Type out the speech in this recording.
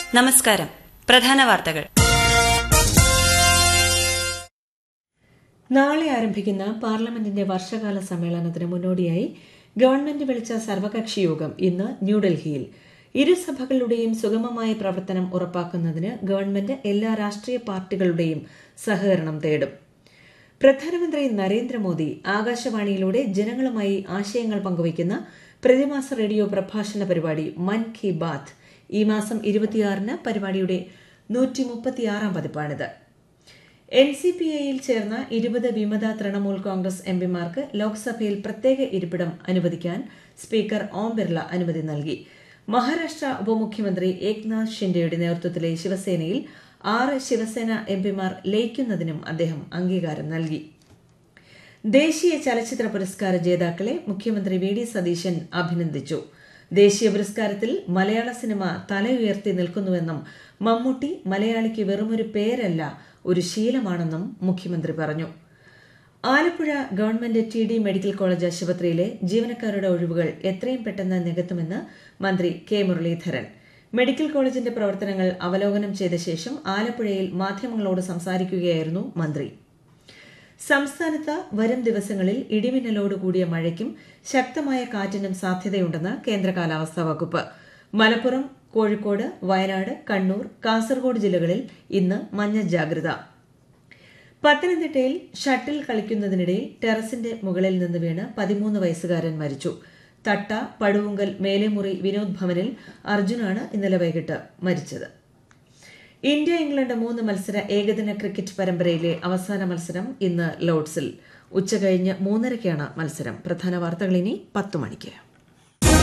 നമസ്കാരം പ്രധാന വാർത്തകൾ നാളെ ആരംഭിക്കുന്ന പാർലമെന്റിന്റെ വർഷകാല സമ്മേളനത്തിന് മുന്നോടിയായി ഗവൺമെന്റ് വിളിച്ച സർവകക്ഷി യോഗം ഇന്ന് ന്യൂഡൽഹിയിൽ ഇരുസഭകളുടെയും സുഗമമായ പ്രവർത്തനം ഉറപ്പാക്കുന്നതിന് ഗവൺമെന്റ് എല്ലാ രാഷ്ട്രീയ പാർട്ടികളുടെയും സഹകരണം തേടും പ്രധാനമന്ത്രി നരേന്ദ്രമോദി ആകാശവാണിയിലൂടെ ജനങ്ങളുമായി ആശയങ്ങൾ പങ്കുവയ്ക്കുന്ന പ്രതിമാസ റേഡിയോ പ്രഭാഷണ പരിപാടി മൻ കി ബാത്ത് ഈ മാസം ഇരുപത്തിയാറിന് പരിപാടിയുടെ നൂറ്റി മുപ്പത്തിയാറാം പതിപ്പാണിത് എൻ സി പി ഐയിൽ ചേർന്ന ഇരുപത് വിമത തൃണമൂൽ കോൺഗ്രസ് എംപിമാർക്ക് ലോക്സഭയിൽ പ്രത്യേക ഇരിപ്പിടം അനുവദിക്കാൻ സ്പീക്കർ ഓം ബിർള അനുമതി നൽകി മഹാരാഷ്ട്ര ഉപമുഖ്യമന്ത്രി ഏക്നാഥ് ഷിൻഡെയുടെ നേതൃത്വത്തിലെ ശിവസേനയിൽ ആറ് ശിവസേന എംപിമാർ ലയിക്കുന്നതിനും അദ്ദേഹം അംഗീകാരം നൽകി ദേശീയ ചലച്ചിത്ര പുരസ്കാര ജേതാക്കളെ മുഖ്യമന്ത്രി വി ഡി സതീശൻ അഭിനന്ദിച്ചു ദേശീയ പുരസ്കാരത്തിൽ മലയാള സിനിമ തല ഉയർത്തി നിൽക്കുന്നുവെന്നും മമ്മൂട്ടി മലയാളിക്ക് വെറുമൊരു പേരല്ല ഒരു ശീലമാണെന്നും മുഖ്യമന്ത്രി പറഞ്ഞു Alappuzha government T D medical college ആശുപത്രിയിലെ ജീവനക്കാരുടെ ഒഴിവുകൾ എത്രയും പെട്ടെന്ന് നികത്തുമെന്ന് മന്ത്രി കെ മുരളീധരൻ മെഡിക്കൽ കോളേജിന്റെ പ്രവർത്തനങ്ങൾ അവലോകനം ചെയ്ത ശേഷം ആലപ്പുഴയിൽ മാധ്യമങ്ങളോട് സംസാരിക്കുകയായിരുന്നു മന്ത്രി സംസ്ഥാനത്ത് വരും ദിവസങ്ങളിൽ ഇടിമിന്നലോട് കൂടിയ മഴയ്ക്കും ശക്തമായ കാറ്റിനും സാധ്യതയുണ്ടെന്ന് കേന്ദ്ര കാലാവസ്ഥാ വകുപ്പ് മലപ്പുറം കോഴിക്കോട് വയനാട് കണ്ണൂർ കാസർഗോഡ് ജില്ലകളിൽ ഇന്ന് മഞ്ഞ ജാഗ്രത പത്തനംതിട്ടയിൽ ഷട്ടിൽ കളിക്കുന്നതിനിടയിൽ ടെറസിന്റെ മുകളിൽ നിന്ന് വീണ് പതിമൂന്ന് വയസ്സുകാരൻ മരിച്ചു തട്ട പടുവുങ്കൽ മേലെമുറി വിനോദ് ഭവനിൽ അർജുനാണ് ഇന്നലെ വൈകിട്ട് മരിച്ചത് ഇന്ത്യ ഇംഗ്ലണ്ട് മൂന്ന് മത്സര ഏകദിന ക്രിക്കറ്റ് പരമ്പരയിലെ അവസാന മത്സരം ഇന്ന് ലോർഡ്സിൽ ഉച്ചകഴിഞ്ഞ് മൂന്നരയ്ക്കാണ് മത്സരം പ്രധാന വാർത്തകൾ ഇനി പത്ത് മണിക്ക്